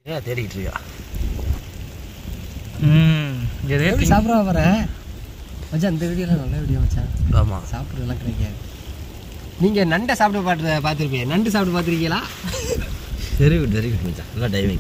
ஏன் தேடிக்கிட்டு இருக்கா ம் எதே எப்படி சாப்பிட வர மச்சான் இந்த வீடியோலாம் நல்ல வீடியோ மச்சான் ஆமாம் சாப்பிட்றதுலாம் கிடைக்காது நீங்கள் நண்டை சாப்பிட பார்த்து பார்த்துருப்பீங்க நண்டு சாப்பிட்டு பார்த்துருக்கீங்களா வெரி குட் வெரி குட் மச்சான் நல்லா டைவிங்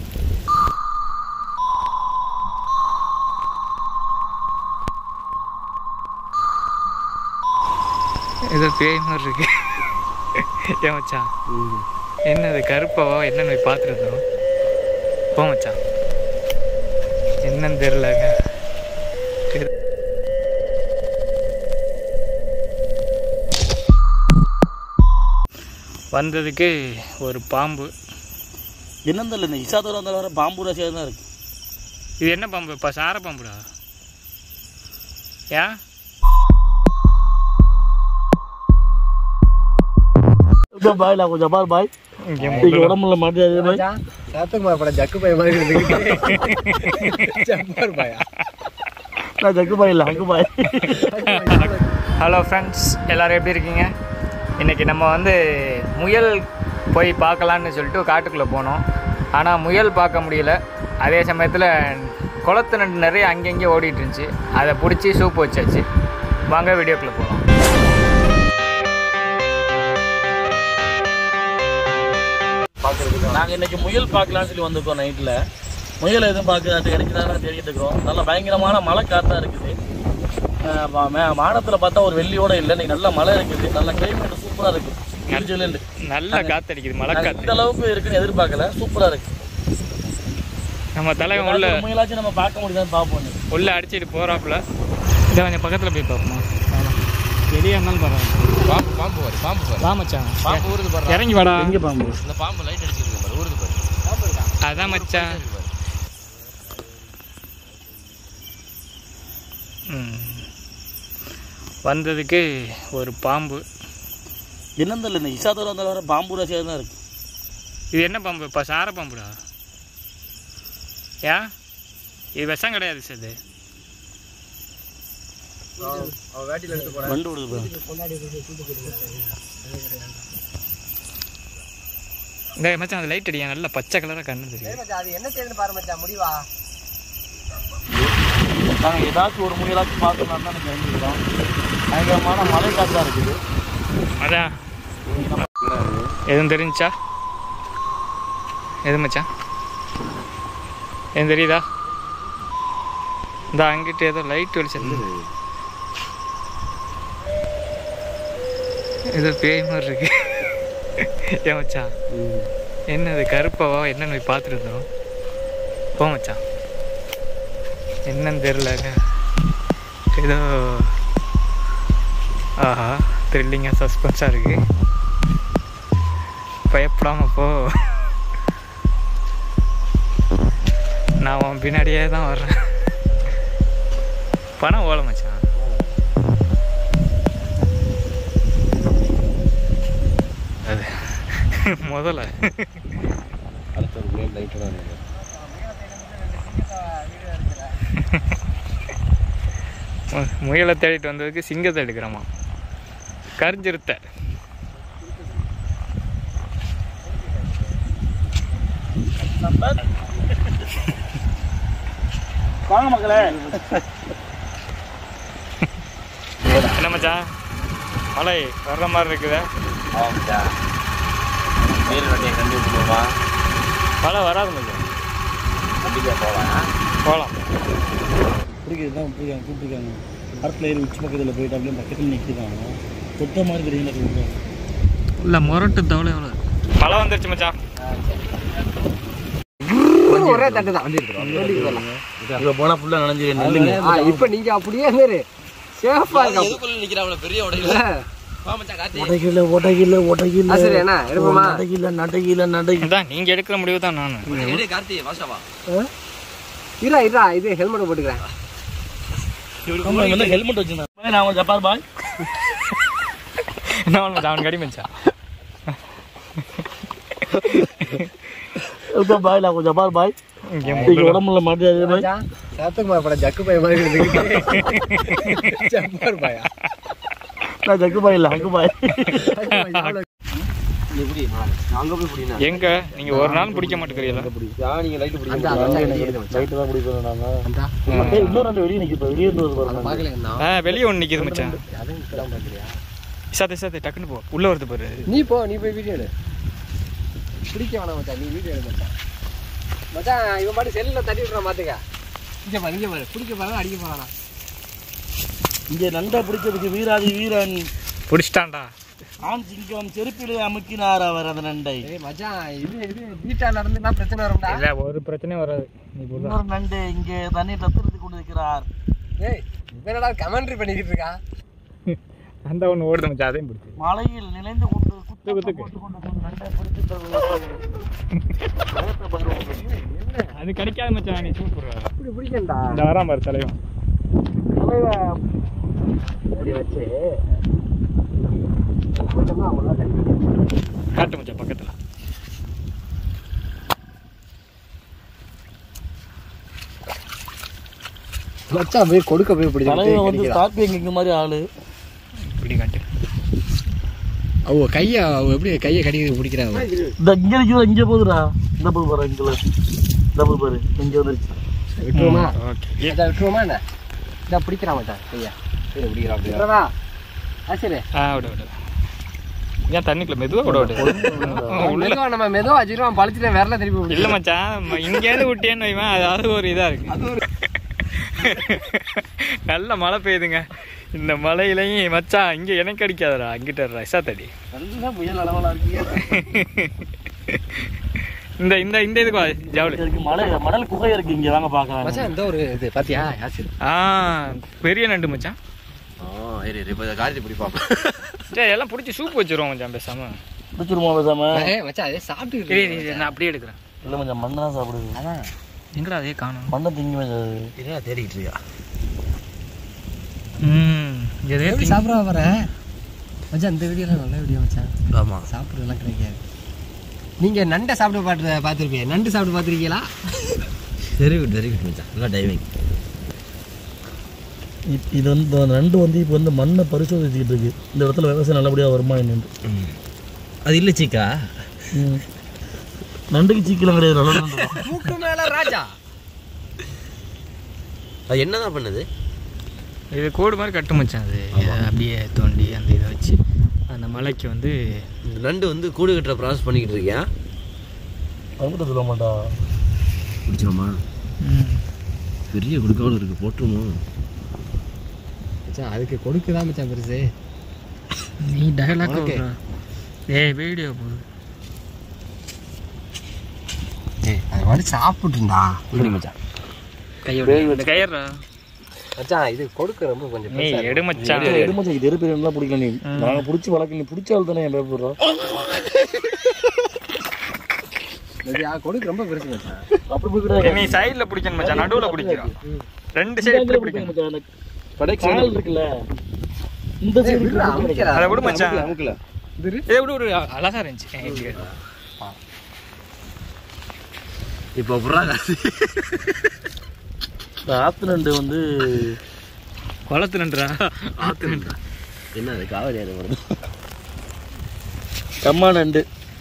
ஏதோ பேய் மாதிரி இருக்கு ஏன் மச்சான் என்னது கருப்பாவா என்னன்னு போய் பார்த்துட்டு இருந்தோம் போ மச்சான் என்னன்னு தெரிலங்க வந்ததுக்கு ஒரு பாம்பு என்னன்னு தெரியல இந்த இசாத்தூர் வந்தாலும் வர பாம்பு ராசியாக தான் இருக்கு இது என்ன பாம்பு இப்போ சார பாம்புடா ஏன் பாய் நான் கொஞ்சம் பார் பாய் இங்கே இன்னைக்கு உடம்புல மாட்டேது பாய் மச்சான் சரத்குமார் படம் ஜக்கு பைய மாதிரி இருக்கு ஜப்பார் பாயா நான் ஜக்கு பாய் இல்லை அங்கு பாய் ஹலோ ஃப்ரெண்ட்ஸ் எல்லோரும் எப்படி இருக்கீங்க இன்றைக்கி நம்ம வந்து முயல் போய் பார்க்கலான்னு சொல்லிட்டு காட்டுக்குள்ளே போனோம் ஆனால் முயல் பார்க்க முடியல அதே சமயத்தில் குளத்து நண்டு நிறைய அங்கங்கே ஓடிட்டு இருந்துச்சு அதை பிடிச்சி சூப் வச்சாச்சு வாங்க வீடியோக்குள்ளே போகலாம் நாங்கள் இன்னைக்கு முயல் பார்க்கலாம்னு சொல்லி வந்திருக்கோம் நைட்டில் முயல் எதுவும் பார்க்க கிடைக்குதான்னு தேடிட்டு இருக்கிறோம் நல்ல பயங்கரமான மழை காத்தா இருக்குது அஹ் மா- மே- வானத்துல பார்த்தா ஒரு வெள்ளியோட இல்லை இன்னைக்கு நல்ல மழை இருக்குது நல்ல கிளைமேட் சூப்பராக இருக்கு ஜிலு ஜிலுன்னு. நல்லா காத்தடிக்குது மழை நாங்க காத்து இந்த அளவுக்கு இருக்குன்னு எதிர்பார்க்கல சூப்பராக இருக்கு நம்ம தலைவன் உள்ள ஒரு முயலாச்சும் நம்ம பார்க்க முடியுதான்னு பார்ப்போம் இன்னைக்கு. உள்ளே அடிச்சிட்டு போகிறாப்புல இதை கொஞ்சம் பக்கத்தில் போய் பார்ப்போமா எதையா இருந்தாலும் பரவாயில்ல பாம்பு பாம்பு பாரு பாம்பு பாரு வா மச்சான் பாம்பு ஊருது பாரு இறங்கி வாடா எங்க பாம்பு இந்த பாம்பு லைட் அடிச்சிருக்கு பாரு ஊருது பாரு அதான் மச்சான் ம். வந்ததுக்கு ஒரு பாம்பு என்னன்னு தெரியல இந்த இசாத்தூர் வந்தாலும் வர பாம்பு ராசியாக தான் இருக்கு இது என்ன பாம்பு இப்போ சார பாம்புடா ஏன் இது விஷம் கிடையாது சார் இது அவன் வேட்டியில் எடுத்து போறான் வண்டு விடுது பாரு. இந்த மச்சான் அந்த லைட் அடியா நல்ல பச்சை கலராக கண்ணு தெரியும் மச்சான் அது என்ன செய்யணும்னு பாரு மச்சான் முடிவா நாங்கள் ஏதாச்சும் ஒரு முயலாச்சும் பார்க்கணும் தான் எனக்கு இறங்கிருக்கோம் பயங்கரமான மழை காற்றா இருக்குது அதான் எதுவும் தெரிஞ்சுச்சா எது மச்சான் எதுவும் தெரியுதா இந்த அங்கிட்டு ஏதோ லைட் வெளிச்சது ஏதோ பேய் மாதிரி இருக்கு ஏன் மச்சான் என்னது கருப்பாவா என்னன்னு போய் பார்த்துட்டு இருந்தோம் போ மச்சான் என்னன்னு தெரிலங்க ஏதோ ஆஹா த்ரில்லிங்காக சஸ்பென்ஸாக இருக்கு பயப்படாம போ நான் உன் பின்னாடியே தான் வர்றேன் பணம் ஓல மச்சான் அது முதல்ல அடுத்த ஒரு முயல் லைட்டு தான் மு- முயலை தேடிட்டு வந்ததுக்கு சிங்கத்தை எடுக்கிறோமா கரிஞ்சிருத்த வாங்க மக்களே என்ன மச்சான் மழை வர்ற மாதிரி இருக்குதா ஆமாச்சா முயல் வண்டியை கண்டுபிடிப்போமா மழை வராது மச்சான் கண்டிப்பாக போகலாம் போகலாம் பிடிக்கிறது தான் பிடிக்காங்க கூப்பிட்டுருக்காங்க மரத்தில் ஏறி உச்சி பக்கத்தில் போயிட்டு அப்படியே பக்கத்தில் நிற்கிறாங்க தொட்ட மாதிரி தெரியுங்களா இல்லை முரட்டு தவளை எவ்வளோ மழை வந்துருச்சு மச்சான் ஒரே தட்டு தான் இங்கே போனால் ஃபுல்லாக நனைஞ்சு நெல்லுங்க ஆ இப்போ நீங்க அப்படியே மாரி சேஃபா இருக்கா எதுக்குள்ள நிற்கிறாங்கள பெரிய உடையில வாமச்சான் காத்தி ஒட்டகில்ல ஒட்டகில்ல ஒட்டகில்ல ஆ, சரி, என்ன, எடுப்போமா? நடகில்ல நடகில்ல நடகில்ல இதான் நீங்கள் எடுக்கிற முடிவு தான் நான் எடு கார்த்தி வாசவா இரா இரா இது ஹெல்மெட் போட்டுக்கிறேன் ஆமா இவன் ஹெல்மெட் வச்சிருந்தான் நான் கொஞ்சம் ஜப்பார் பாய் என்ன மச்சான் அவன் கடி மச்சான் ஜப்பார் பாய் நான் கொஞ்சம் ஜப்பார் பாய் இங்கே இன்னைக்கு உடம்புல மாட்டேது பாய் மச்சான் சரத்குமார் படம் ஜக்கு பைய மாதிரி இருக்கு ஜப்பார் பாயா நான் ஜக்கு பாய் இல்லை அங்கு பாய் எப்படி அங்க போய் பிடினா எங்க நீங்க ஒரு நாள் பிடிக்க மாட்டேங்கிறீங்களா யா நீங்க லைட் பிடிங்க அந்த அந்த லைட்டு தான் பிடிப்போம் நாங்க அந்த ஏய், இன்னொரு ரெண்டு வெளியே நிற்கிது வெளியே இருந்து வருது பாருங்க பாக்கலங்கண்ணா ஆ வெளியே ஒன்று நிற்கிது மச்சான் அதுவும் இப்பதான் பாக்குறியா இசாத்தே இசாத்தே டக்குன்னு போ உள்ள வருது பாரு நீ போ நீ போய் வீடியோ எடு பிடிக்க வேணாம் மச்சான் நீ வீடியோ எடு மச்சான் மச்சான் இவன் பாட்டு செல்லுல தட்டி விட்றான் பாத்துக்க இங்க பாரு இங்க பாரு பிடிக்க போறான் அடிக்க போறானா இங்கே நண்டை பிடிக்கிறதுக்கு வீராதி வீரன் பிடிச்சிட்டான்டா ஆண் சிங்கம் செருப்பிலே அமுக்கினார் அவர் அந்த நண்டை ஏய் மச்சான் இது இது வீட்டா நடந்துனா பிரச்சனை வரும்டா இல்ல ஒரு பிரச்சனையும் வராது நீ போடா இன்னொரு நண்டு இங்கே தண்ணீர் தத்தெடுத்து கொண்டிருக்கிறார் ஏய் இவன் என்னடா கமெண்ட்ரி பண்ணிக்கிட்டு இருக்கா அந்த ஒன்று ஓடுது மச்சான் அதையும் பிடிச்சி மலையில் நிலைந்து கொண்டு குத்து குத்து, போட்டு கொண்டு போன நண்டை பிடித்து அது கிடைக்காத மச்சான் நீ சூப்பர் இப்படி பிடிக்கண்டா இந்த வரான் பாரு தலைவன் இப்படி வச்சு போட்டோம்னா அவ்வளோ கட்டி காட்டு மச்சான் பக்கத்துல மச்சான் போய் கொடுக்க போய் இப்படி தலைவன் வந்து ஸ்கார்பியன் கிங் மாதிரி ஆளு இப்படி காட்டு அவ கையை அவ எப்படி கையை கடி பிடிக்கிறாங்க இந்த இங்க நிக்குது இங்க போகுதுடா இந்த போது பாரு இங்க இந்த போது பாரு இங்க வந்துருச்சு விட்டுருமா ஓகே இதை விட்டுருமா என்ன இதை பிடிக்கிறான் மச்சான் கையா கையை பிடிக்கிறான் விட்டுறதா ஆ சரி ஆ விடு விடு ஏன் தண்ணிக்குள்ள மெதுவா விட விடு மெதுவா நம்ம மெதுவா வச்சிருவோம் பழிச்சுட்டு விரல திருப்பி விடு. இல்ல மச்சான் ம- இங்கேருந்து விட்டேன்னு வைவன் அதாவது ஒரு இதா இருக்கு நல்ல மழை பெய்யுதுங்க இந்த மழையிலையும் மச்சான் இங்க எனக்கு அடிக்காதடா அங்கிட்ட இசா தடி நல்லா புயல் அளவலா இருக்கு இந்த இந்த இந்த இதுக்கு வா, ஜவுளி இருக்கு மலை மணல் குகை இருக்கு இங்க வாங்க பாக்கலாம் மச்சான் இந்த ஒரு இது பாத்தியா யாசிர் ஆ பெரிய நண்டு மச்சான் ஆ இரு இரு, இப்போ கார்த்தி பிடிப்பாப்ல சரி எல்லாம் பிடிச்சி சூப் வச்சிருவோம் மச்சான் பேசாம பிடிச்சிருமா பேசாம ஏய் மச்சான் அதே சாப்பிட்டு இரு, இரு, இரு, நான் அப்படியே எடுக்கிறேன் இல்ல கொஞ்சம் மண்ணை தான் சாப்பிடுது அதான் எங்கடா அதே காணும் மண்ணை திங்கி வச்சது இதா தேடிக்கிட்டு இருக்கா ம் எதே எப்படி சாப்பிட வர மச்சான் இந்த வீடியோலாம் நல்ல வீடியோ மச்சான் ஆமா சாப்பிட்றதுலாம் கிடைக்காது நீங்க நண்டை சாப்பிட பாட்டு பார்த்துருப்பீங்க நண்டு சாப்பிட்டு பார்த்துருக்கீங்களா வெரி குட் வெரி குட் மச்சான் நல்லா டைவிங் இப்- இது வந்து இந்த நண்டு வந்து இப்போ வந்து மண்ணை பரிசோதிச்சுக்கிட்டு இருக்கு இந்த இடத்துல விவசாயம் நல்லபடியா வருமா என்னன்னு அது இல்லை சீக்கா ம். நண்டுக்கு சீக்கிரம் கிடையாது நல்ல நண்டு தான். மூக்கு மேல ராஜா அது என்னதான் பண்ணுது இது கோடு மாதிரி கட்டு மச்சான் அது இதை அப்படியே தோண்டி அந்த இதை வச்சு அந்த மலைக்கு வந்து இந்த நண்டு வந்து கூடு கட்டுற ப்ராசஸ் பண்ணிக்கிட்டு இருக்கியா அவங்ககிட்ட சொல்ல மாட்டா பிடிச்சிருமா ம், பெரிய குடுக்காவில் இருக்கு போட்டுருமோ மச்சான் அதுக்கு கொடுக்குதான் மச்சான் பெருசு நீ டயலாக் உனக்கு? ஏய் வீடியோ போடு ஏய் அது மாதிரி சாப்பிட்டுண்டா இப்படி மச்சான் கையோட கையறா மச்சான் இது கொடுக்க ரொம்ப கொஞ்சம் நீ பெருசா எடு மச்சான் எருமச்சை இது எருப்பு பிடிக்கல நீ நாங்க பிடிச்சி வளர்க்க நீ பிடிச்சால் தானே என் பயப்படுறோம் இருக்கு. அது கொடுக்க ரொம்ப பெருசு மச்சான் அப்படி போய் கிடையாது நீ சைடுல பிடிக்கணும் மச்சான் நடுவுல பிடிக்கிறோம் ரெண்டு சைடு இப்படி பிடிக்கணும் சேனல் இருக்குல்ல இந்த ஏய், விடுடா, சைடு அமுக்கிறா. அதை விடு மச்சான் அமுக்கல. இது இரு. ஏய் விடு விடு அழகா இருந்துச்சு ஏய், இப்படி எடு. இப்போ புறா காசு ஆத்து நண்டு வந்து குளத்து நன்றா ஆத்து நன்றா என்ன அது காவடி அது வருது கம்மா நண்டு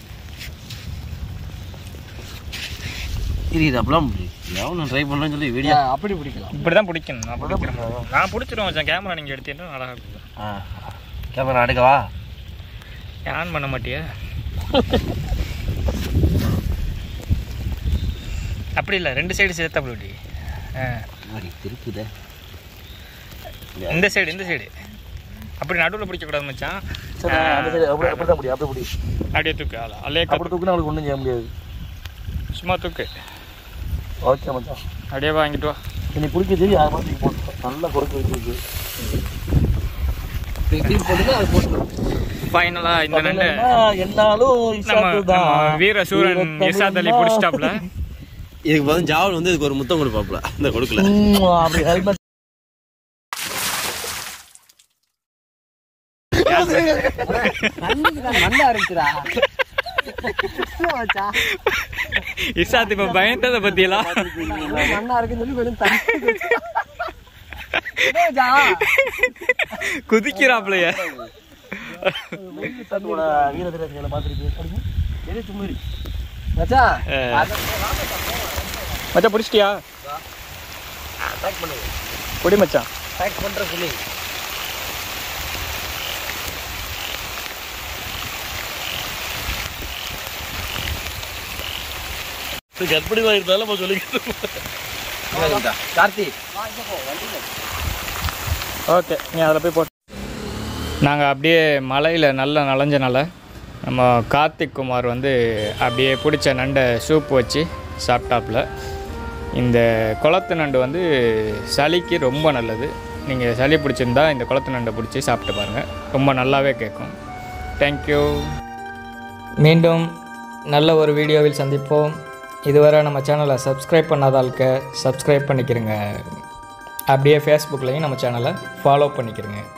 இது இது அப்படிலாம் எவ்வளோ ட்ரை பண்ணுறேன்னு சொல்லி வீடியோ ஆ, அப்படி பிடிக்கலாம் இப்படிதான் பிடிக்கணும் நான் பிடிக்கிறேன் நான் பிடிச்சிருவேன் மச்சான் கேமரா நீங்க எடுத்தீங்கன்னா அழகா இருக்கும் ஆ கேமரா எடுக்கவா ஆன் பண்ண மாட்டியா அப்படி இல்லை ரெண்டு சைடு சேர்த்தா அப்படி மாதிரி திருப்புதே இந்த சைடு இந்த சைடு அப்படி நடுவில் பிடிக்கக்கூடாது மச்சான் சரி அந்த சைடு அப்படி அப்படி தான் முடியும் அப்படி பிடி அப்படியே தூக்கு அல- அலையே அப்படி கப்பு தூக்குனா அவளுக்கு ஒன்றும் செய்ய முடியாது சும்மா தூக்கு ஓகே மச்சான் அப்படியே வாங்கிட்டு வா நீ பிடிக்க தெரியும் யார் மாதிரி போட்டு நல்லா குறைக்க வச்சிருக்கு இப்படி போட்டுனா அது போட்டுரும் ஃபைனலாக இந்த நண்டு என்னாலும் நம்ம இசாத்து தான். நம்ம வீர சூரன் இர்ஷாத் அலி பிடிச்சிட்டாப்ல இதுக்கு பதில் ஜாவல் வந்து இதுக்கு ஒரு முத்தம் கொடுப்பாப்புல இந்த கொடுக்கல ம், அப்படி ஹெல்மெட் தண்ணிக்கு தான் நல்லா இருந்துச்சுடா என்ன மச்சான்? இர்ஷாத் இப்போ பயந்ததை பற்றியெல்லாம் மண்ணா இருக்குன்னு சொல்லி கொஞ்சம் தண்ணி ஊத்தி வச்சு- என்ன மச்சான்? குதிக்கிறாப்லையே தன்னோட வீரதிரசங்களை பார்த்துருக்கு எது சும்மா இருக்கு மச்சான் மச்சான் பிடிச்சிட்டியா பேக் பண்ணுங்க பிடி மச்சான் பேக் பண்ற சொல்லி கற்பனை இருந்தாலும் நம்ம சொல்லிக்கிட்டு கார்த்தி ஓகே நீ அதில் போய் போட்டு நாங்கள் அப்படியே மலையில் நல்லா நனைஞ்சனால நம்ம கார்த்திக் குமார் வந்து அப்படியே பிடிச்ச நண்டை சூப் வச்சு சாப்பிட்டாப்புல இந்த குளத்து நண்டு வந்து சளிக்கு ரொம்ப நல்லது நீங்கள் சளி பிடிச்சிருந்தா இந்த குளத்து நண்டை பிடிச்சி சாப்பிட்டு பாருங்கள் ரொம்ப நல்லாவே கேட்கும் தேங்க்யூ மீண்டும் நல்ல ஒரு வீடியோவில் சந்திப்போம் இதுவரை நம்ம சேனலை சப்ஸ்கிரைப் பண்ணாத ஆளுக்க சப்ஸ்கிரைப் பண்ணிக்கிறங்க அப்படியே ஃபேஸ்புக்லேயும் நம்ம சேனலை ஃபாலோ பண்ணிக்கிறங்க